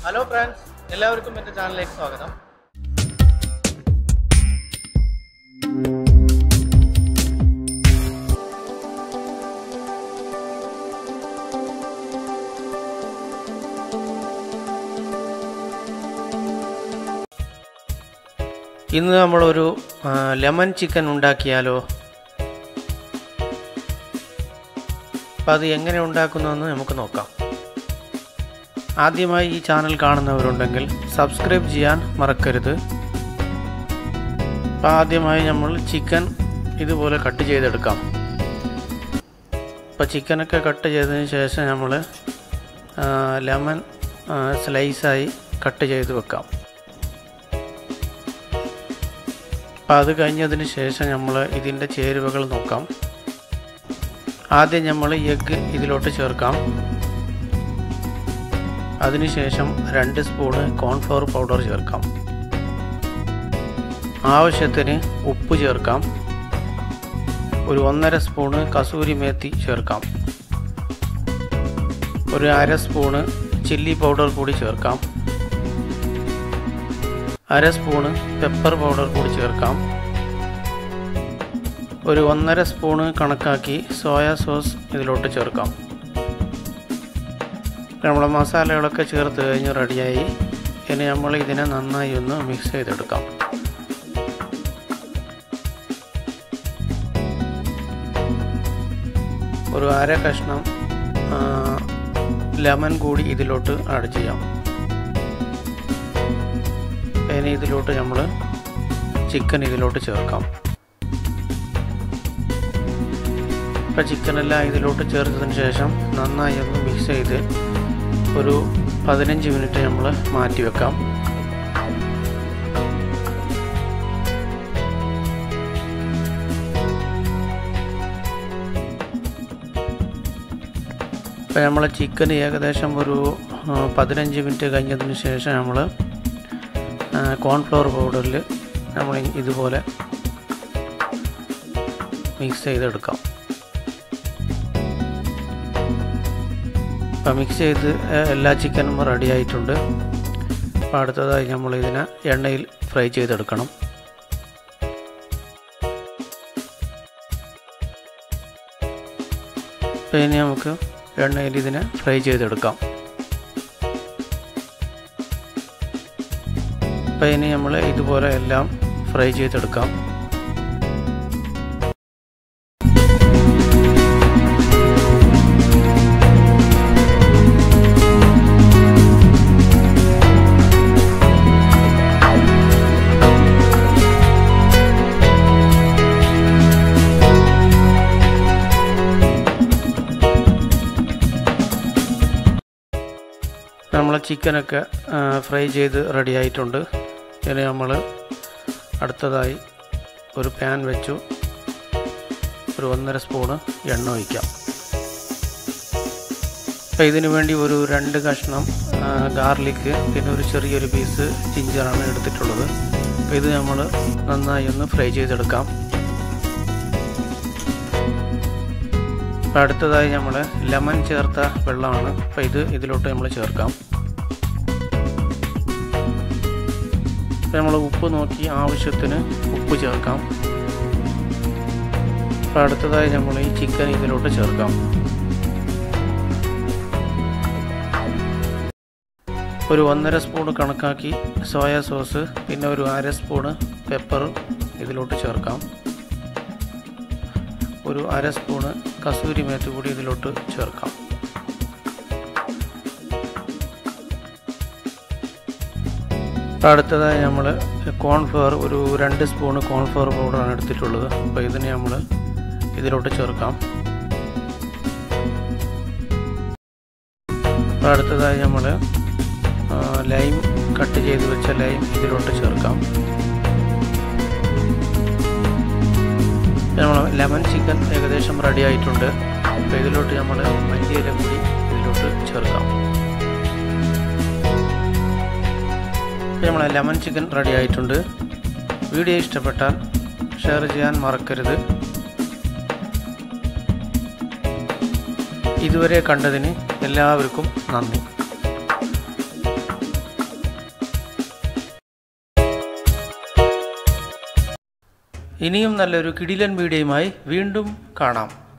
hello friends എല്ലാവർക്കും എൻ്റെ ചാനലിലേക്ക് സ്വാഗതം ഇന്ന് നമ്മളൊരു ആ, ലെമൺ ചിക്കൻ ഉണ്ടാക്കിയാലോ അപ്പം അത് എങ്ങനെ ഉണ്ടാക്കുന്നതെന്ന് നമുക്ക് നോക്കാം ആദ്യമായി ഈ ചാനൽ കാണുന്നവരുണ്ടെങ്കിൽ സബ്സ്ക്രൈബ് ചെയ്യാൻ മറക്കരുത് അപ്പോൾ ആദ്യമായി നമ്മൾ ചിക്കൻ ഇതുപോലെ കട്ട് ചെയ്തെടുക്കാം അപ്പോൾ ചിക്കനൊക്കെ കട്ട് ചെയ്തതിന് ശേഷം നമ്മൾ ലെമൺ സ്ലൈസായി കട്ട് ചെയ്ത് വെക്കാം അപ്പോൾ അത് കഴിഞ്ഞതിന് ശേഷം നമ്മൾ ഇതിൻ്റെ ചേരുവകൾ നോക്കാം ആദ്യം നമ്മൾ എഗ്ഗ് ഇതിലോട്ട് ചേർക്കാം അതിനുശേഷം രണ്ട് സ്പൂണ് കോൺഫ്ലവർ പൗഡർ ചേർക്കാം ആവശ്യത്തിന് ഉപ്പ് ചേർക്കാം ഒരു ഒന്നര സ്പൂണ് കസൂരി മേത്തി ചേർക്കാം ഒരു അര സ്പൂണ് ചില്ലി പൗഡർ കൂടി ചേർക്കാം അര സ്പൂണ് പെപ്പർ പൗഡർ കൂടി ചേർക്കാം ഒരു ഒന്നര സ്പൂണ് കണക്കാക്കി സോയ സോസ് ഇതിലോട്ട് ചേർക്കാം നമ്മളെ മസാലകളൊക്കെ ചേർത്ത് കഴിഞ്ഞ് റെഡിയായി ഇനി നമ്മൾ ഇതിനെ നന്നായി ഒന്ന് മിക്സ് ചെയ്തെടുക്കാം ഒരു അര കഷ്ണം ആ, ലെമൺ കൂടി ഇതിലോട്ട് ആഡ് ചെയ്യാം ഇനി ഇതിലോട്ട് നമ്മൾ ചിക്കൻ ഇതിലോട്ട് ചേർക്കാം ഇപ്പം ചിക്കനെല്ലാം ഇതിലോട്ട് ചേർത്തതിന് ശേഷം നന്നായി ഒന്ന് മിക്സ് ചെയ്ത് ഒരു പതിനഞ്ച് മിനിറ്റ് നമ്മൾ മാറ്റി വെക്കാം ഇപ്പം നമ്മൾ ചിക്കൻ ഏകദേശം ഒരു ആ, പതിനഞ്ച് മിനിറ്റ് കഴിഞ്ഞതിന് ശേഷം നമ്മൾ കോൺഫ്ലവർ പൗഡറിൽ നമ്മൾ ഇതുപോലെ മിക്സ് ചെയ്തെടുക്കാം അപ്പോൾ മിക്സ് ചെയ്ത് ഏഹ്, എല്ലാ ചിക്കനും റെഡി ആയിട്ടുണ്ട് അപ്പോൾ അടുത്തതായി നമ്മൾ ഇതിനെ എണ്ണയിൽ ഫ്രൈ ചെയ്തെടുക്കണം അപ്പോൾ ഇനി നമുക്ക് എണ്ണയിൽ ഇതിനെ ഫ്രൈ ചെയ്തെടുക്കാം അപ്പോൾ ഇനി നമ്മൾ ഇതുപോലെ എല്ലാം ഫ്രൈ ചെയ്തെടുക്കാം നമ്മൾ ചിക്കനൊക്കെ ഫ്രൈ ചെയ്ത് റെഡി ആയിട്ടുണ്ട് ഇനി നമ്മൾ അടുത്തതായി ഒരു പാൻ വെച്ചു ഒരു ഒന്നര സ്പൂണ് എണ്ണ ഒഴിക്കാം അപ്പോൾ ഇതിനു വേണ്ടി ഒരു രണ്ട് കഷ്ണം ഗാർലിക്ക് പിന്നെ ഒരു ചെറിയൊരു പീസ് ജിഞ്ചറാണ് എടുത്തിട്ടുള്ളത് അപ്പോൾ ഇത് നമ്മൾ നന്നായി ഒന്ന് ഫ്രൈ ചെയ്തെടുക്കാം അപ്പോൾ അടുത്തതായി നമ്മൾ ലെമൺ ചേർത്ത വെള്ളമാണ് അപ്പോൾ ഇത് ഇതിലോട്ട് നമ്മൾ ചേർക്കാം അപ്പോൾ നമ്മൾ ഉപ്പ് നോക്കി ആവശ്യത്തിന് ഉപ്പ് ചേർക്കാം അപ്പോൾ അടുത്തതായി നമ്മൾ ഈ ചിക്കൻ ഇതിലോട്ട് ചേർക്കാം ഒരു ഒന്നര സ്പൂണ് കണക്കാക്കി സോയ സോസ് പിന്നെ ഒരു അര സ്പൂണ് പെപ്പർ ഇതിലോട്ട് ചേർക്കാം ഒരു അര സ്പൂണ് കസൂരി മേത്ത് കൂടി ഇതിലോട്ട് ചേർക്കാം അപ്പോൾ അടുത്തതായി നമ്മൾ കോൺഫ്ലവർ ഒരു രണ്ട് സ്പൂണ് കോൺഫ്ലവർ പൗഡറാണ് എടുത്തിട്ടുള്ളത് അപ്പോൾ ഇതിനെ നമ്മൾ ഇതിലോട്ട് ചേർക്കാം അപ്പോൾ അടുത്തതായി നമ്മൾ ലൈം കട്ട് ചെയ്ത് വെച്ച ലൈം ഇതിലോട്ട് ചേർക്കാം നമ്മൾ ലെമൺ ചിക്കൻ ഏകദേശം റെഡി ആയിട്ടുണ്ട് അപ്പോൾ ഇതിലോട്ട് നമ്മൾ മല്ലിയില കൂടി ഇതിലോട്ട് ചേർക്കാം അപ്പോൾ നമ്മൾ ലെമൺ ചിക്കൻ റെഡി ആയിട്ടുണ്ട് വീഡിയോ ഇഷ്ടപ്പെട്ടാൽ ഷെയർ ചെയ്യാൻ മറക്കരുത് ഇതുവരെ കണ്ടതിന് എല്ലാവർക്കും നന്ദി ഇനിയും നല്ലൊരു കിടിലൻ വീഡിയോയുമായി വീണ്ടും കാണാം